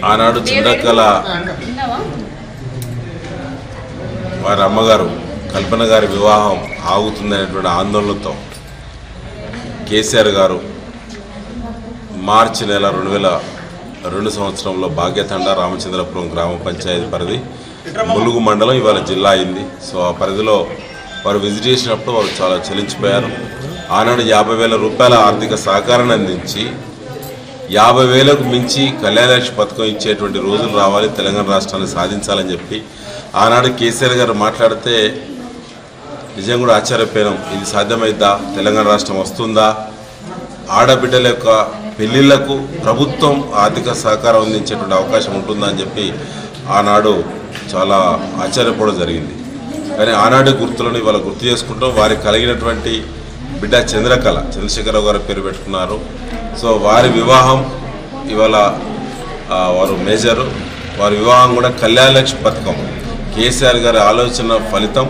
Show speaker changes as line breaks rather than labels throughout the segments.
ఆనాడు చంద్రకళ వారి అమ్మగారు కల్పన గారి వివాహం ఆగుతుందనేటువంటి ఆందోళనతో కేసీఆర్ గారు మార్చి నెల రెండు వేల రెండు సంవత్సరంలో భాగ్యతండ రామచంద్రపురం గ్రామ పంచాయతీ పరిధి ములుగు మండలం ఇవాళ జిల్లా అయింది సో ఆ పరిధిలో వారు విజిట్ చేసినప్పుడు వారు చాలా చెల్లించిపోయారు ఆనాడు యాభై వేల రూపాయల ఆర్థిక సహకారాన్ని అందించి యాభై వేలకు మించి కళ్యాణలక్ష్మి పథకం ఇచ్చేటువంటి రోజులు రావాలి తెలంగాణ రాష్ట్రాన్ని సాధించాలని చెప్పి ఆనాడు కేసీఆర్ గారు మాట్లాడితే నిజంగా కూడా ఆశ్చర్యపోయినాం ఇది సాధ్యమైద్దా తెలంగాణ రాష్ట్రం వస్తుందా ఆడబిడ్డల యొక్క పెళ్లిళ్లకు ప్రభుత్వం ఆర్థిక సహకారం అందించేటువంటి అవకాశం ఉంటుందా అని చెప్పి ఆనాడు చాలా ఆశ్చర్యపోవడం జరిగింది కానీ ఆనాటి గుర్తులను ఇవాళ గుర్తు చేసుకుంటాం వారికి కలిగినటువంటి బిడ్డ చంద్రకళ చంద్రశేఖరరావు గారి పేరు పెట్టుకున్నారు సో వారి వివాహం ఇవాళ ఆ, వారు మేజరు వారి వివాహం కూడా కళ్యాణ లక్ష్మి పథకం కేసీఆర్ గారి ఆలోచన ఫలితం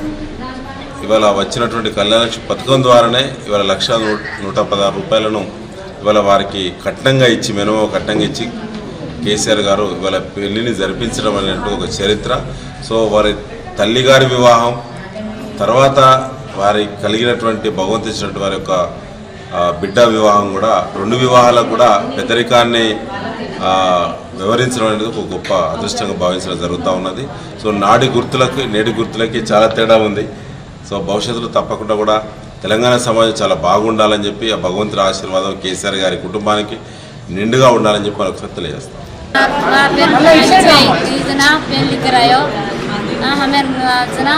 ఇవాళ వచ్చినటువంటి కళ్యాణలక్ష్మి పథకం ద్వారానే ఇవాళ లక్ష నూ- నూట పదహారు రూపాయలను ఇవాళ వారికి కట్నంగా ఇచ్చి మినిమం కట్నంగా ఇచ్చి కేసీఆర్ గారు ఇవాళ పెళ్లిని జరిపించడం అనేటువంటి ఒక చరిత్ర సో వారి తల్లిగారి వివాహం తర్వాత వారి కలిగినటువంటి భగవంతు ఇచ్చినటువంటి వారి యొక్క ఆ, బిడ్డ వివాహం కూడా రెండు వివాహాలకు కూడా పెద్దరికాన్ని ఆ, వివరించడం అనేది ఒక గొప్ప అదృష్టంగా భావించడం జరుగుతూ ఉన్నది సో నాటి గుర్తులకి నేటి గుర్తులకి చాలా తేడా ఉంది సో భవిష్యత్తులో తప్పకుండా కూడా తెలంగాణ సమాజం చాలా బాగుండాలని చెప్పి ఆ భగవంతుడి ఆశీర్వాదం కేసీఆర్ గారి కుటుంబానికి నిండుగా ఉండాలని చెప్పి మనకు తెలియజేస్తాం
నా పేరు పెళ్లి जना पेन लिख रहे हो ना हमें जना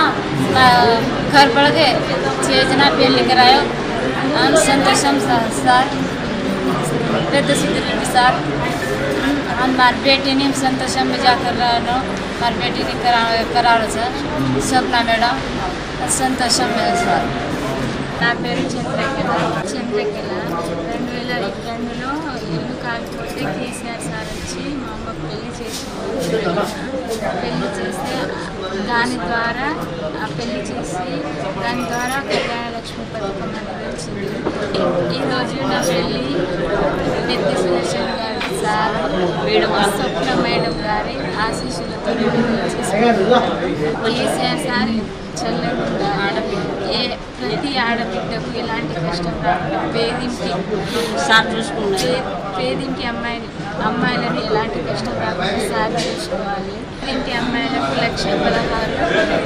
घर पड़ के छः जना पेन लिख रहे हो हम संतोषम सर పెద్ద సుధీరెడ్డి సార్ हमारी बेटी ने संतोषम में जाकर रहा हमारी बेटी ने करा कराड़ो सर स्वप्ना मैडम సంతోషం మీద సార్
నా పేరు చంద్రకళ చంద్రకళ రెండు వేల రెండులో ఇల్లు కాకపోతే కేసీఆర్ సార్ వచ్చి మా అమ్మ పెళ్లి చేసింది పెళ్లి చేస్తే దాని ద్వారా ఆ పెళ్లి చేసి దాని ద్వారా కళ్యాణ లక్ష్మి పథకం అనేది వచ్చింది ఈరోజు నా పెళ్ళి పెద్ద సుదర్శన్ గారి సార్ మేడం స్వప్న మేడం గారి ఆశీస్సులతో నేను చేసుకున్నాను. కేసీఆర్ సార్ చల్లకుండా ఏ ప్రతి ఆడబిడ్డకు ఎలాంటి కష్టం రాకుండా పేదింటి సార్ చూసుకుంటే పేదింటి అమ్మాయి అమ్మాయిలను ఎలాంటి కష్టం రాకుండా సార్ చూసుకోవాలి పేదింటి అమ్మాయిలకు లక్ష పదహారు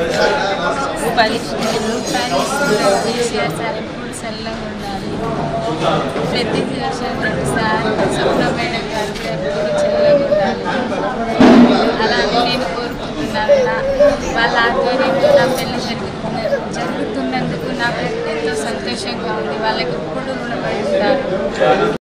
రూపాయలు రూపాయలు ఇస్తున్నారు కేసీఆర్ సార్ ఎప్పుడు చల్లగా ఉండాలి ప్రతి దివసం సార్ స్వప్న మేడం గారు ఎప్పుడు చల్లగా ఉండాలి అలాగే నేను కోరుకుంటున్నాను నా వాళ్ళ ఆధ్వర్యంలో నా పెళ్లి జరుగుతున్న జరుగుతున్నందుకు నాకు ఎంతో సంతోషంగా ఉంది వాళ్ళకి ఎప్పుడు రుణపడి ఉంటాను